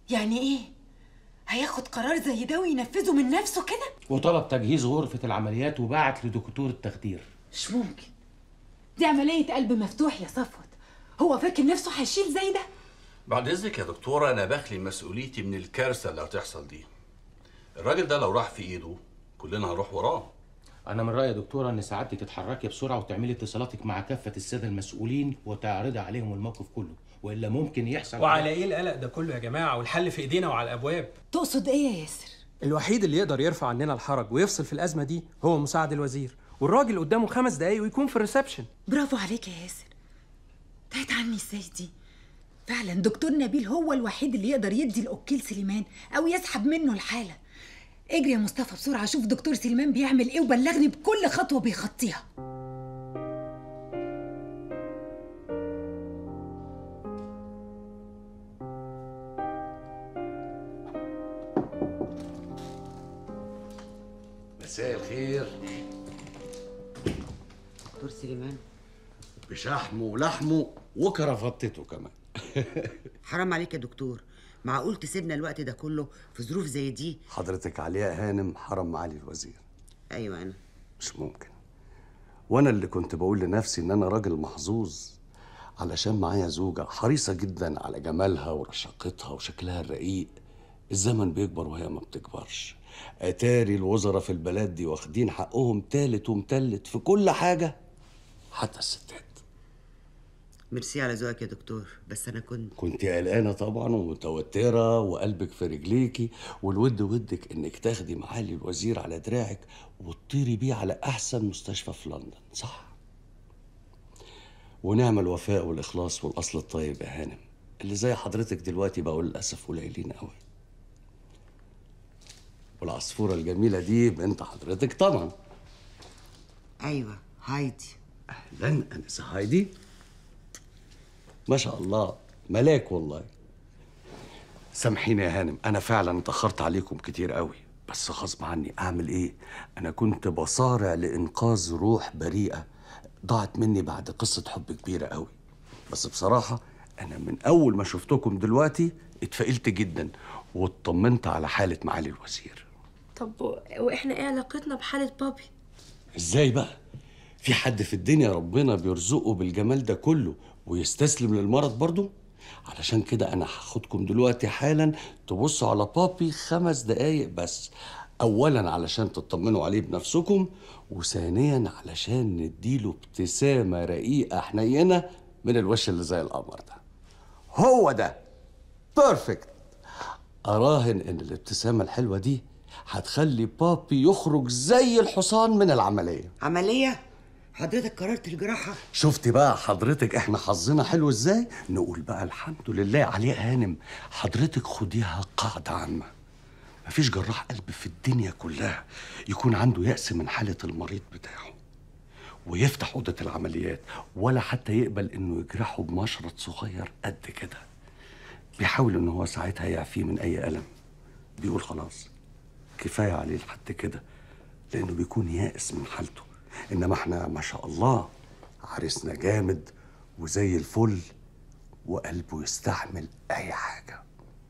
يعني ايه هياخد قرار زي ده وينفذه من نفسه كده وطلب تجهيز غرفة العمليات وبعت لدكتور التخدير مش ممكن دي عملية قلب مفتوح يا صفوت هو فاكر نفسه هيشيل زي ده بعد اذنك يا دكتوره انا بخلي مسؤوليتي من الكارثه اللي هتحصل دي الراجل ده لو راح في ايده كلنا هنروح وراه أنا من رأيي يا دكتورة إن سعادتك تتحركي بسرعة وتعملي اتصالاتك مع كافة السادة المسؤولين وتعرضي عليهم الموقف كله وإلا ممكن يحصل وعلى ايه القلق ده كله يا جماعه والحل في ايدينا وعلى الابواب تقصد ايه يا ياسر الوحيد اللي يقدر يرفع عننا الحرج ويفصل في الازمه دي هو مساعد الوزير والراجل قدامه خمس دقايق ويكون في الريسبشن برافو عليك يا ياسر تهت عني ازاي دي فعلا دكتور نبيل هو الوحيد اللي يقدر يدي الاوكيل سليمان او يسحب منه الحاله اجري يا مصطفى بسرعه شوف دكتور سليمان بيعمل ايه وبلغني بكل خطوه بيخطيها مساء الخير دكتور سليمان بشحمه ولحمه وكرافتته كمان حرام عليك يا دكتور معقول تسيبنا الوقت ده كله في ظروف زي دي حضرتك علياء هانم حرم معالي الوزير ايوه انا مش ممكن وانا اللي كنت بقول لنفسي ان انا راجل محظوظ علشان معايا زوجة حريصة جدا على جمالها ورشاقتها وشكلها الرقيق الزمن بيكبر وهي ما بتكبرش اتاري الوزراء في البلد دي واخدين حقهم تالت ومتلت في كل حاجة حتى الستات ميرسي على ذوقك يا دكتور بس انا كنت كنت قلقانة طبعا ومتوترة وقلبك في رجليكي والود ودك انك تاخدي معالي الوزير على دراعك وتطيري بيه على احسن مستشفى في لندن صح ونعم الوفاء والاخلاص والاصل الطيب يا هانم اللي زي حضرتك دلوقتي بقوا للاسف قليلين قوي والعصفورة الجميلة دي بنت حضرتك طبعا ايوه هايدي اهلا انسة هايدي ما شاء الله ملاك والله سامحيني يا هانم انا فعلا اتاخرت عليكم كتير قوي بس غصب عني اعمل ايه انا كنت بصارع لانقاذ روح بريئه ضاعت مني بعد قصه حب كبيره قوي بس بصراحه انا من اول ما شفتكم دلوقتي اتفائلت جدا واطمنت على حاله معالي الوزير طب و- واحنا ايه علاقتنا بحالة بابي ازاي بقى في حد في الدنيا ربنا بيرزقه بالجمال ده كله ويستسلم للمرض برضه علشان كده انا هاخدكم دلوقتي حالا تبصوا على بابي خمس دقايق بس اولا علشان تطمنوا عليه بنفسكم وثانيا علشان نديله ابتسامه رقيقه حنينه من الوش اللي زي القمر ده هو ده بيرفكت اراهن ان الابتسامه الحلوه دي هتخلي بابي يخرج زي الحصان من العمليه عمليه حضرتك قررت الجراحه شفتي بقى حضرتك احنا حظنا حلو ازاي نقول بقى الحمد لله عليه هانم حضرتك خديها قاعدة عامة مفيش جراح قلب في الدنيا كلها يكون عنده يأس من حالة المريض بتاعه ويفتح أوضة العمليات ولا حتى يقبل إنه يجرحه بمشرط صغير قد كده بيحاول إن هو ساعتها يعفيه من أي ألم بيقول خلاص كفاية عليه لحد كده لأنه بيكون يائس من حالته إنما إحنا ما شاء الله عريسنا جامد وزي الفل وقلبه يستحمل أي حاجة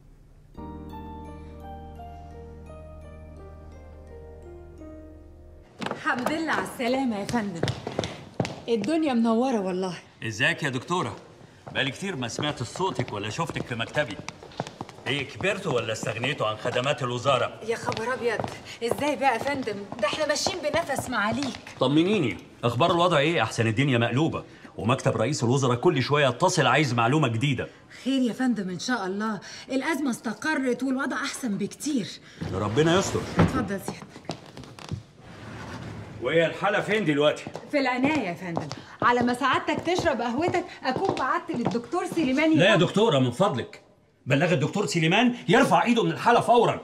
الحمد لله على السلامه يا فندم الدنيا منوره والله ازيك يا دكتورة؟ بقالي كتير ما سمعت صوتك ولا شفتك في مكتبي. ايه كبرتوا ولا استغنيتوا عن خدمات الوزارة؟ يا خبر ابيض ازاي بقى يا فندم ده احنا ماشيين بنفس معاليك طمنيني، اخبار الوضع ايه؟ احسن الدنيا مقلوبة، ومكتب رئيس الوزراء كل شوية اتصل عايز معلومة جديدة. خير يا فندم ان شاء الله الازمه استقرت والوضع احسن بكتير ربنا يستر. اتفضل سيادتك وهي الحالة فين دلوقتي؟ في العنايه يا فندم على ما سعادتك تشرب قهوتك اكون بعت للدكتور سليماني لا يا دكتورة من فضلك. بلغ الدكتور سليمان يرفع ايده من الحالة فورا.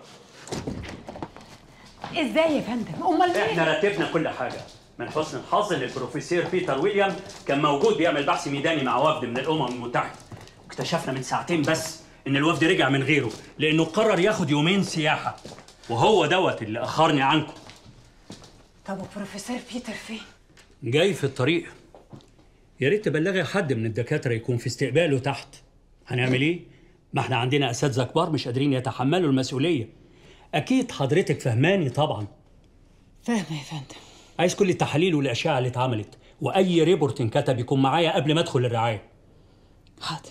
ازاي يا فندم امال مين احنا رتبنا كل حاجة. من حسن الحظ ان البروفيسور بيتر ويليام كان موجود بيعمل بحث ميداني مع وفد من الامم المتحده واكتشفنا من ساعتين بس ان الوفد رجع من غيره لانه قرر ياخد يومين سياحه وهو دوت اللي اخرني عنكم طب وبروفيسور بيتر فين جاي في الطريق يا ريت تبلغي حد من الدكاتره يكون في استقباله تحت هنعمل ايه ما احنا عندنا اساتذه كبار مش قادرين يتحملوا المسؤوليه اكيد حضرتك فهماني طبعا فاهمه يا فندم عايز كل التحاليل والاشعه اللي اتعملت واي ريبورت انكتب يكون معايا قبل ما ادخل الرعايه حاضر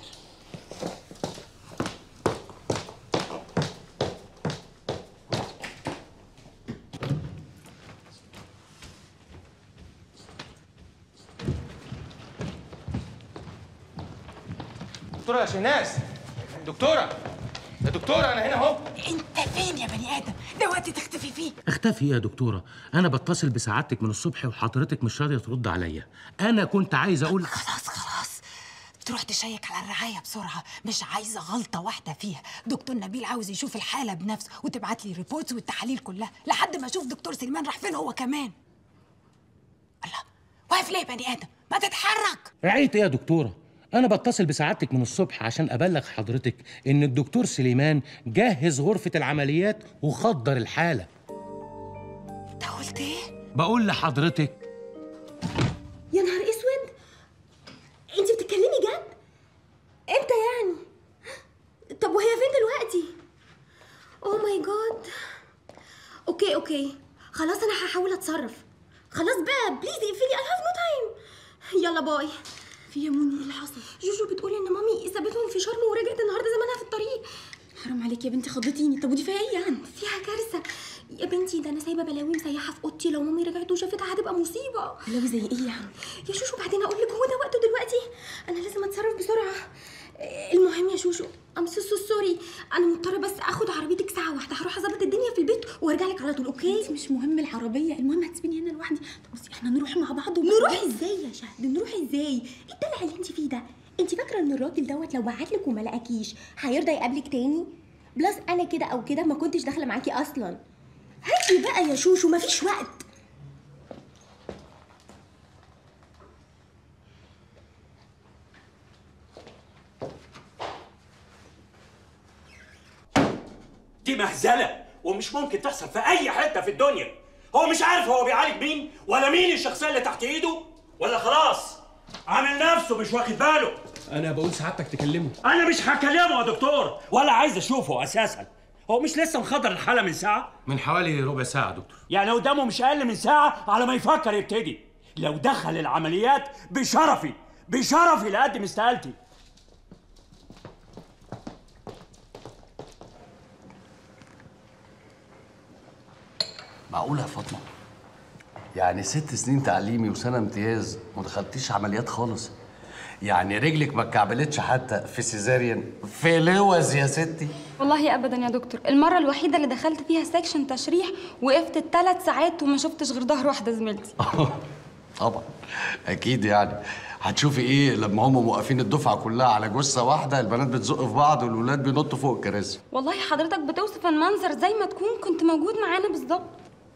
دكتوره يا شيناس دكتوره يا دكتوره انا هنا اهو انت فين يا بني ادم ده وقت تختفي فيه اختفي يا دكتوره انا بتصل بسعادتك من الصبح وحضرتك مش راضيه ترد عليا انا كنت عايز اقول خلاص خلاص تروح تشيك على الرعاية بسرعة مش عايزة غلطة واحدة فيها دكتور نبيل عاوز يشوف الحالة بنفسه وتبعت لي ريبورتس والتحاليل كلها لحد ما اشوف دكتور سليمان راح فين هو كمان الله واقف ليه يا بني ادم ما تتحرك رعايه ايه يا دكتوره انا بتصل بسعادتك من الصبح عشان ابلغ حضرتك ان الدكتور سليمان جهز غرفه العمليات وخدر الحاله انت قلت ايه بقول لحضرتك يا نهار اسود انت بتتكلمي جد امتى يعني طب وهي فين دلوقتي اوه ماي جاد اوكي اوكي خلاص انا هحاول اتصرف خلاص بقى بليز اقفلي I have no time يلا باي في يا موني ايه اللي حصل جوجو بتقولي ان مامي سابتهم في شرم ورجعت النهارده زمانها في الطريق حرام عليكي يا بنتي خضتيني طب ودي فيها ايه يعني فيها كارثه يا بنتي ده انا سايبه بلاوي مسيحه في اوضتي لو مامي رجعت وشافتها هتبقى مصيبه بلاوي زي ايه يعني يا شوشو بعدين اقول لك هو ده وقته دلوقتي انا لازم اتصرف بسرعه المهم يا شوشو ام سو سوري انا مضطره بس اخد عربيتك ساعه واحده هروح اظبط الدنيا في البيت وارجع لك على طول اوكي مش مهم العربيه المهم هتسيبيني هنا لوحدي طب بصي احنا نروح مع بعض نروح ازاي يا شهد نروح ازاي ايه الدلع اللي انت فيه ده انت فاكره ان الراجل دوت لو بعت لك وما لقاكيش هيرضى يقابلك تاني بلس انا كده او كده ما كنتش داخله معاكي اصلا هاتي بقى يا شوشو مفيش وقت دي مهزله ومش ممكن تحصل في اي حته في الدنيا هو مش عارف هو بيعالج مين ولا مين الشخصيه اللي تحت ايده ولا خلاص عامل نفسه مش واخد باله انا بقول سعادتك تكلمه انا مش هكلمه يا دكتور ولا عايز اشوفه اساسا هو مش لسه مخدر الحاله من ساعه من حوالي ربع ساعه يا دكتور يعني قدامه مش اقل من ساعه على ما يفكر يبتدي لو دخل العمليات بشرفي بشرفي لقدم استقالتي معقولة يا فاطمة؟ يعني ست سنين تعليمي وسنة امتياز ما دخلتيش عمليات خالص يعني رجلك ما اتكعبلتش حتى في سيزاريان في لوز يا ستي والله ابدا يا دكتور المره الوحيده اللي دخلت فيها سكشن تشريح وقفت الثلاث ساعات وما شفتش غير ظهر واحده زميلتي طبعا اكيد يعني هتشوفي ايه لما هم موقفين الدفعه كلها على جثه واحده البنات بتزق في بعض والولاد بينطوا فوق الكراسي والله حضرتك بتوصف المنظر زي ما تكون كنت موجود معانا بالظبط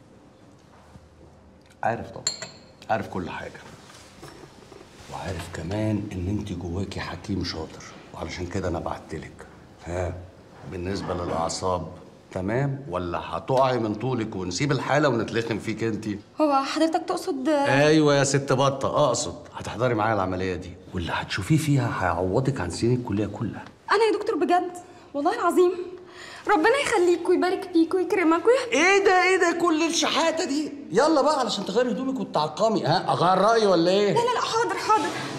عارف طبعا عارف كل حاجه وعارف كمان ان انت جواكي حكيم شاطر وعلشان كده انا بعتلك ها بالنسبه للاعصاب تمام ولا هتقعي من طولك ونسيب الحاله ونتلخم فيك انت هو حضرتك تقصد ايوه يا ست بطه اقصد هتحضري معايا العمليه دي واللي هتشوفيه فيها هيعوضك عن سنين الكليه كلها انا يا دكتور بجد والله العظيم ربنا يخليك ويبارك فيك ويكرمك ويح... ايه ده ايه ده كل الشحاته دي يلا بقى علشان تغيري هدومك وتعقمي ها اغير رايي ولا ايه لا لا لا حاضر حاضر